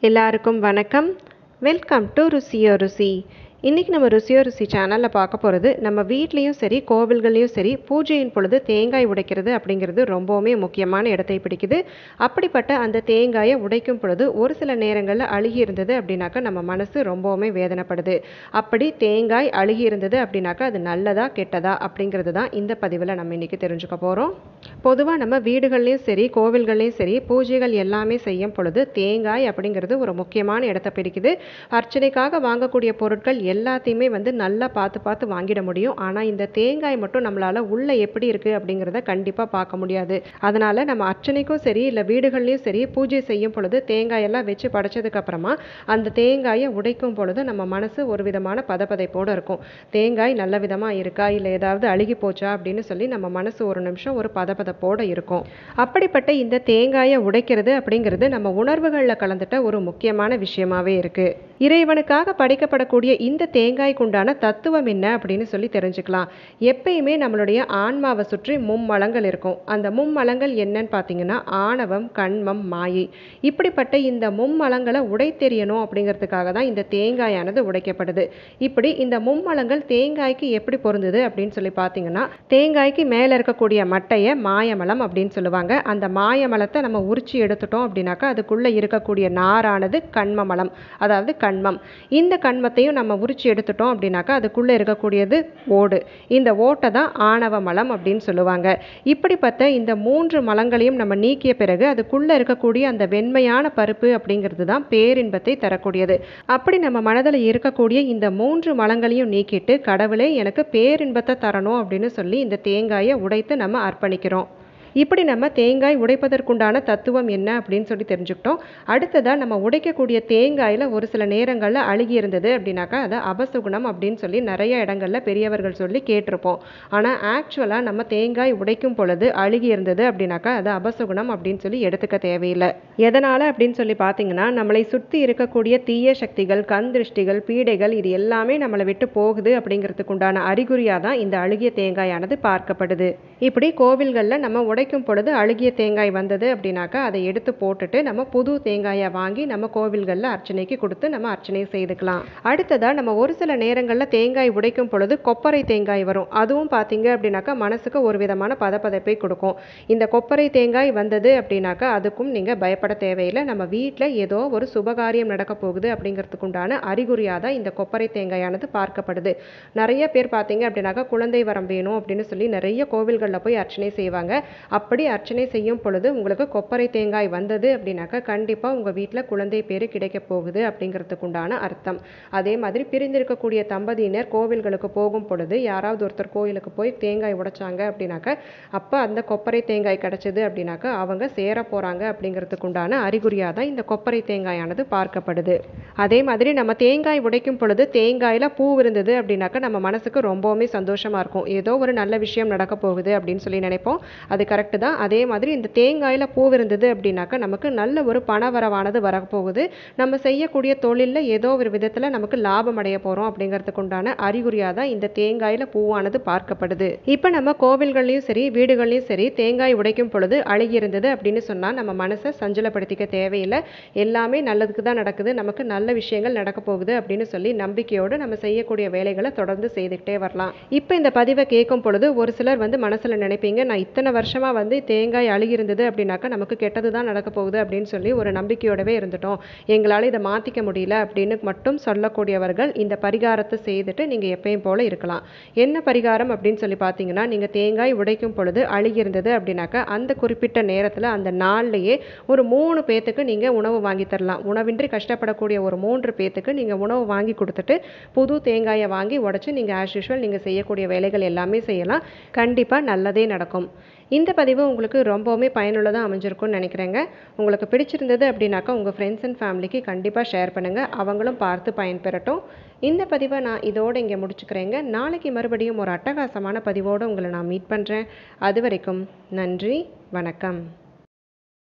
எல்லாருக்கும் வணக்கம் welcome to ருசியோ ருசி இன்றைக்கி நம்ம ருசியோ ருசி சேனலில் பார்க்க போகிறது நம்ம வீட்லேயும் சரி கோவில்கள்லேயும் சரி பூஜையின் பொழுது தேங்காய் உடைக்கிறது அப்படிங்கிறது ரொம்பவுமே முக்கியமான இடத்தை பிடிக்குது அப்படிப்பட்ட அந்த தேங்காயை உடைக்கும் பொழுது ஒரு சில நேரங்களில் அழுகி இருந்தது அப்படின்னாக்கா நம்ம மனசு ரொம்பவுமே வேதனைப்படுது அப்படி தேங்காய் அழுகி இருந்தது அப்படின்னாக்கா அது நல்லதா கெட்டதா அப்படிங்கிறது தான் இந்த பதிவில் நம்ம இன்றைக்கி தெரிஞ்சுக்க போகிறோம் பொதுவாக நம்ம வீடுகள்லேயும் சரி கோவில்கள்லேயும் சரி பூஜைகள் எல்லாமே செய்யும் பொழுது தேங்காய் அப்படிங்கிறது ஒரு முக்கியமான இடத்தை பிடிக்குது அர்ச்சனைக்காக வாங்கக்கூடிய பொருட்கள் எல்லாத்தையுமே வந்து நல்லா பார்த்து பார்த்து வாங்கிட முடியும் ஆனால் இந்த தேங்காய் மட்டும் நம்மளால் உள்ளே எப்படி இருக்குது அப்படிங்கிறத கண்டிப்பாக பார்க்க முடியாது அதனால் நம்ம அர்ச்சனைக்கும் சரி இல்லை வீடுகள்லேயும் சரி பூஜை செய்யும் பொழுது தேங்காயெல்லாம் வச்சு படைச்சதுக்கப்புறமா அந்த தேங்காயை உடைக்கும் பொழுது நம்ம மனசு ஒரு விதமான பதப்பதைப்போடு இருக்கும் தேங்காய் நல்ல விதமாக இருக்கா இல்லை ஏதாவது அழுகி போச்சா அப்படின்னு சொல்லி நம்ம மனசு ஒரு நிமிஷம் ஒரு பதப்பதப்போடு இருக்கும் அப்படிப்பட்ட இந்த தேங்காயை உடைக்கிறது அப்படிங்கிறது நம்ம உணர்வுகளில் கலந்துட்ட ஒரு முக்கியமான விஷயமாவே இருக்குது இறைவனுக்காக படைக்கப்படக்கூடிய இந்த தேங்காய்க்கு உண்டான தத்துவம் என்ன அப்படின்னு சொல்லி தெரிஞ்சுக்கலாம் எப்பயுமே நம்மளுடைய ஆன்மாவை சுற்றி மும்மலங்கள் இருக்கும் அந்த மும்மலங்கள் என்னன்னு பார்த்தீங்கன்னா ஆணவம் கண்மம் மாயை இப்படிப்பட்ட இந்த மும்மலங்களை உடைத்தெறியணும் அப்படிங்கிறதுக்காக தான் இந்த தேங்காயானது உடைக்கப்படுது இப்படி இந்த மும்மலங்கள் தேங்காய்க்கு எப்படி பொருந்தது அப்படின்னு சொல்லி பார்த்தீங்கன்னா தேங்காய்க்கு மேலே இருக்கக்கூடிய மட்டையை மாயமலம் அப்படின்னு சொல்லுவாங்க அந்த மாயமலத்தை நம்ம உரிச்சு எடுத்துட்டோம் அப்படின்னாக்கா அதுக்குள்ளே இருக்கக்கூடிய நாரானது கண்மமலம் அதாவது கண்மம் இந்த கண்மத்தையும் நம்ம உரிச்சு எடுத்துட்டோம் அப்படின்னாக்கா அதுக்குள்ளே இருக்கக்கூடியது ஓடு இந்த ஓட்டை தான் ஆணவ மலம் அப்படின்னு சொல்லுவாங்க இப்படிப்பட்ட இந்த மூன்று மலங்களையும் நம்ம நீக்கிய பிறகு அதுக்குள்ளே இருக்கக்கூடிய அந்த வெண்மையான பருப்பு அப்படிங்கிறது தான் பேரின்பத்தை தரக்கூடியது அப்படி நம்ம மனதில் இருக்கக்கூடிய இந்த மூன்று மலங்களையும் நீக்கிட்டு கடவுளே எனக்கு பேரின்பத்தை தரணும் அப்படின்னு சொல்லி இந்த தேங்காயை உடைத்து நம்ம அர்ப்பணிக்கிறோம் இப்படி நம்ம தேங்காய் உடைப்பதற்குண்டான தத்துவம் என்ன அப்படின்னு சொல்லி தெரிஞ்சுக்கிட்டோம் அடுத்ததாக நம்ம உடைக்கக்கூடிய தேங்காயில் ஒரு சில நேரங்களில் அழுகி இருந்தது அப்படின்னாக்கா அதை அபசுகுணம் அப்படின்னு சொல்லி நிறைய இடங்களில் பெரியவர்கள் சொல்லி கேட்டிருப்போம் ஆனால் ஆக்சுவலாக நம்ம தேங்காய் உடைக்கும் பொழுது அழுகி இருந்தது அப்படின்னாக்கா அது அபசுகுணம் அப்படின்னு சொல்லி எடுத்துக்க தேவையில்லை எதனால் அப்படின்னு சொல்லி பார்த்தீங்கன்னா நம்மளை சுற்றி இருக்கக்கூடிய தீய சக்திகள் கண் திருஷ்டிகள் பீடைகள் இது எல்லாமே நம்மளை விட்டு போகுது அப்படிங்கிறதுக்கு உண்டான அறிகுறியாக தான் இந்த அழுகிய தேங்காயானது பார்க்கப்படுது இப்படி கோவில்களில் நம்ம உடை உடைக்கும் பொழுது அழுகிய தேங்காய் வந்தது அப்படின்னாக்கா அதை எடுத்து போட்டுட்டு நம்ம புது தேங்காயை வாங்கி நம்ம கோவில்களில் அர்ச்சனைக்கு கொடுத்து நம்ம அர்ச்சனை செய்துக்கலாம் அடுத்ததாக நம்ம ஒரு சில நேரங்களில் தேங்காய் உடைக்கும் பொழுது கொப்பரை தேங்காய் வரும் அதுவும் பார்த்தீங்க அப்படின்னாக்கா மனசுக்கு ஒரு விதமான பதப்பதைப்பை கொடுக்கும் இந்த கொப்பரை தேங்காய் வந்தது அப்படின்னாக்கா அதுக்கும் நீங்கள் பயப்பட தேவையில்லை நம்ம வீட்டில் ஏதோ ஒரு சுபகாரியம் நடக்க போகுது அப்படிங்கிறதுக்கு உண்டான அறிகுறியாக தான் இந்த கொப்பரை தேங்காயானது பார்க்கப்படுது நிறைய பேர் பார்த்தீங்க அப்படின்னாக்கா குழந்தை வரம் வேணும் அப்படின்னு சொல்லி நிறைய கோவில்களில் போய் அர்ச்சனை செய்வாங்க அப்படி அர்ச்சனை செய்யும் பொழுது உங்களுக்கு கொப்பரை தேங்காய் வந்தது அப்படின்னாக்கா கண்டிப்பாக உங்கள் வீட்டில் குழந்தை பேர் கிடைக்க போகுது அப்படிங்கிறதுக்கு உண்டான அர்த்தம் அதே மாதிரி பிரிந்திருக்கக்கூடிய தம்பதியினர் கோவில்களுக்கு போகும் பொழுது யாராவது ஒருத்தர் கோயிலுக்கு போய் தேங்காய் உடைச்சாங்க அப்படின்னாக்கா அப்போ அந்த கொப்பரை தேங்காய் கிடச்சிது அப்படின்னாக்கா அவங்க சேர போகிறாங்க அப்படிங்கிறதுக்கு உண்டான அறிகுறியாக தான் இந்த கொப்பரை தேங்காயானது பார்க்கப்படுது அதே மாதிரி நம்ம தேங்காய் உடைக்கும் பொழுது தேங்காயில் பூ இருந்தது அப்படின்னாக்கா நம்ம மனசுக்கு ரொம்பவுமே சந்தோஷமாக இருக்கும் ஏதோ ஒரு நல்ல விஷயம் நடக்க போகுது அப்படின்னு சொல்லி நினைப்போம் அது கரெக்டு தான் அதே மாதிரி இந்த தேங்காயில் பூ இருந்தது அப்படின்னாக்கா நமக்கு நல்ல ஒரு பண வரவானது வரப்போகுது நம்ம செய்யக்கூடிய தொழிலில் ஏதோ ஒரு விதத்தில் நமக்கு லாபம் அடைய போகிறோம் அப்படிங்கிறதுக்கு உண்டான அறிகுறியாக தான் இந்த தேங்காயில் பூவானது பார்க்கப்படுது இப்போ நம்ம கோவில்கள்லையும் சரி வீடுகள்லையும் சரி தேங்காய் உடைக்கும் பொழுது அழுகி இருந்தது அப்படின்னு சொன்னால் நம்ம மனசை சஞ்சலப்படுத்திக்க தேவையில்லை எல்லாமே நல்லதுக்கு தான் நடக்குது நமக்கு நல்ல விஷயங்கள் நடக்க போகுது அப்படின்னு சொல்லி நம்பிக்கையோடு நம்ம செய்யக்கூடிய வேலைகளை தொடர்ந்து செய்துக்கிட்டே வரலாம் இப்போ இந்த பதிவை கேட்கும் பொழுது ஒரு சிலர் வந்து மனசில் நினைப்பீங்க நான் இத்தனை வருஷமாக வந்து தேங்காய் அழுகிருந்தது அப்படின்னாக்கா நமக்கு கெட்டது தான் நடக்க போகுது அப்படின்னு சொல்லி ஒரு நம்பிக்கையோடவே இருந்துட்டோம் எங்களால் இதை மாற்றிக்க முடியல அப்படின்னு மட்டும் சொல்லக்கூடியவர்கள் இந்த பரிகாரத்தை செய்துட்டு நீங்கள் எப்பயும் போல் இருக்கலாம் என்ன பரிகாரம் அப்படின்னு சொல்லி பார்த்தீங்கன்னா நீங்கள் தேங்காய் உடைக்கும் பொழுது அழுகிருந்தது அப்படின்னாக்கா அந்த குறிப்பிட்ட நேரத்தில் அந்த நாள்லையே ஒரு மூணு பேத்துக்கு நீங்கள் உணவு வாங்கி தரலாம் உணவின்றி கஷ்டப்படக்கூடிய ஒரு மூன்று பேத்துக்கு நீங்கள் உணவு வாங்கி கொடுத்துட்டு புது தேங்காயை வாங்கி உடச்சி நீங்கள் ஆஸ் யூஷுவல் நீங்கள் செய்யக்கூடிய வேலைகள் எல்லாமே செய்யலாம் கண்டிப்பாக நல்லதே நடக்கும் இந்த பதிவு உங்களுக்கு ரொம்பவுமே பயனுள்ளதாக அமைஞ்சிருக்கும்னு நினைக்கிறேங்க உங்களுக்கு பிடிச்சிருந்தது அப்படின்னாக்கா உங்கள் ஃப்ரெண்ட்ஸ் அண்ட் ஃபேமிலிக்கு கண்டிப்பாக ஷேர் பண்ணுங்கள் அவங்களும் பார்த்து பயன்பெறட்டும் இந்த பதிவை நான் இதோடு இங்கே முடிச்சுக்கிறேங்க நாளைக்கு மறுபடியும் ஒரு அட்டகாசமான பதிவோடு உங்களை நான் மீட் பண்ணுறேன் அது வரைக்கும் நன்றி வணக்கம்